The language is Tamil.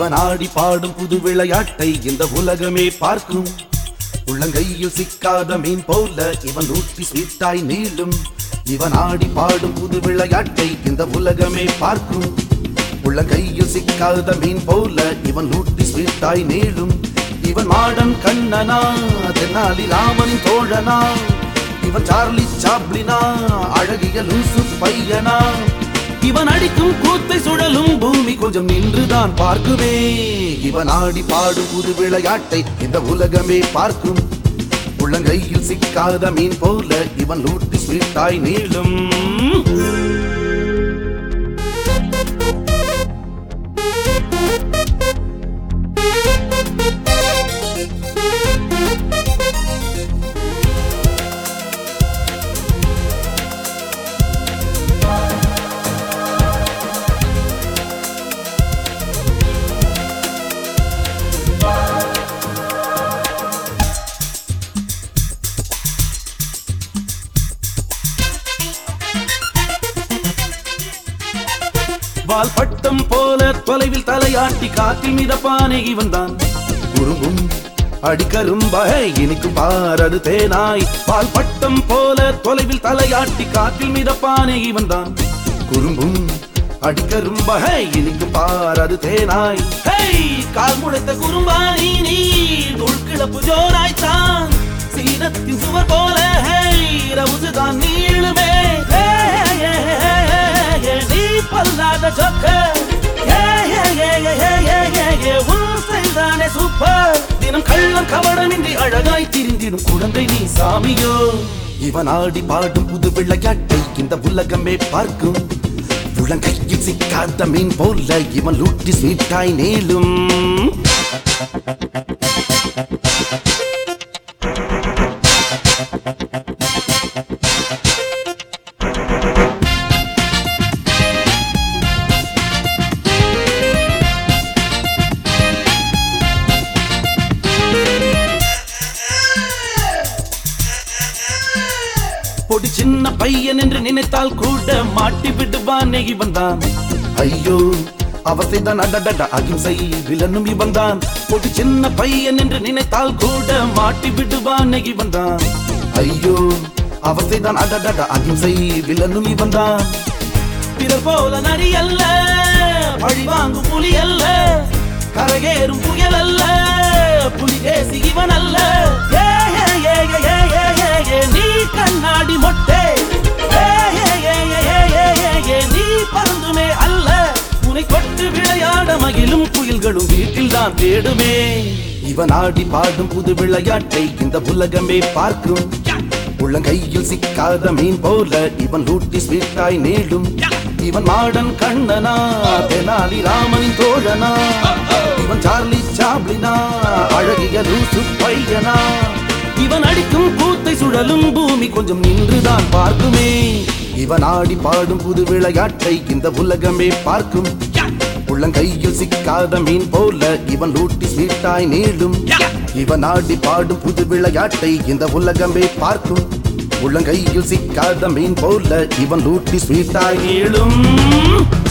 இவன் ஆடி பாடும் புது விளையாட்டை இந்த உலகமே பார்க்கும் உள்ளங்கையில் சிக்காத மீன் போல இவன் ஊட்டி ஸ்வீட்டாய் நீளும் இவன் ஆடி பாடும் புது விளையாட்டை இந்த உலகமே பார்க்கும் உள்ளங்கையில் சிக்காத மீன் போல இவன் ஊட்டி ஸ்வீட்டாய் நீளும் இவன் மாடன் கண்ணனா தென்னாலி ராமனின் தோழனா இவன் சார்லி சாப்ளினா அழகிய லூசு பையனா இவன் அடிக்கும் கூத்தை சுழலும் பூமி கொஞ்சம் நின்றுதான் பார்க்குமே இவன் ஆடி பாடும் புது விளையாட்டை இந்த உலகமே பார்க்கும் உள்ளங்கையில் சிக்காத மீன் போல இவன் லூட்டி ஸ்வீட்டாய் நீளும் வால் பட்டம் போல தொலைவில் தலையாட்டி காற்றில் மிதப்பானே இவன் தான் குறும்பும் அடிக்கரும்பாய் இனிக்கும் பாரது தேனாய் பால் பட்டம் போல தொலைவில் தலையாட்டி காற்றில் மிதப்பானே இவன் தான் குறும்பும் அடிக்கரும்பாய் இனிக்கும் பாரது தேனாய் ஹேய் கால் முளைத்த குறும்பானி நீ உள்கிழப்பு ஜோராய் தான் சீனத்தின் சுவர் போல ஹேய் ரவுசுதான் நீளுமே ஹே, ஹே, ஹே, ஹே, ஹே, ஹே, நீ பல்லாத சொக்க ஹே, ஹே, ஹே, ஹே, ஹே, ஹே, ஹே, ஹே, உன் செயல்தானே சூப்பர் தினம் கள்ளம் கவடமின்றி அழகாய் திரிந்திடும் குழந்தை நீ சாமியோ இவன் ஆடி பாடும் புது விளையாட்டை இந்த உலகமே பார்க்கும் உலங்கையில் சிக்காத மீன் போல இவன் லூட்டி ஸ்வீட்டாய் நீளும் பொடி சின்ன பையன் என்று நினைத்தால் கூட மாட்டி விடுவானே இவன் தான் ஐயோ அவசைதான் அடடட அகிம்சை விலனும் இவன் தான் பொடி சின்ன பையன் என்று நினைத்தால் கூட மாட்டி விடுவானே இவன் தான் ஐயோ அவசைதான் அடடட அகிம்சை விலனும் இவன் தான் பிறர் போல நரி அல்ல பழி வாங்கும் புலி அல்ல கரையேறும் புயல் அல்ல புலி தேசி இவன் அல்ல ஏ, ஏ, ஏ, ஏ, ஏ, ஏ, ஏ, ஏ, நீ கண்ணாடி மொட்டை ஏ, ஏ, ஏ, ஏ, ஏ, ஏ, ஏ, ஏ, நீ பறந்துமே அல்ல உனை கொட்டு விளையாட மகிழும் புயல்களும் வீட்டில் தான் தேடுமே இவன் ஆடி பாடும் புது விளையாட்டை இந்த உலகமே பார்க்கும் உள்ளங்கையில் சிக்காத மீன் போல இவன் லூட்டி ஸ்வீட்டாய் நீளும் இவன் மாடன் கண்ணனா தெனாலி ராமனின் தோழனா இவன் சார்லி சாப்ளினா அழகிய லூசு பையனா இவன் அடிக்கும் கூத்தை சுழலும் பூமி கொஞ்சம் நின்றுதான் பார்க்குமே இவன் ஆடி பாடும் புது விளையாட்டை இந்த உலகமே பார்க்கும் உள்ளங்கையில் சிக்காத மீன் போல இவன் லூட்டி ஸ்வீட்டாய் நீளும் இவன் ஆடி பாடும் புது விளையாட்டை இந்த உலகமே பார்க்கும் உள்ளங்கையில் சிக்காத மீன் போல இவன் லூட்டி ஸ்வீட்டாய் நீளும்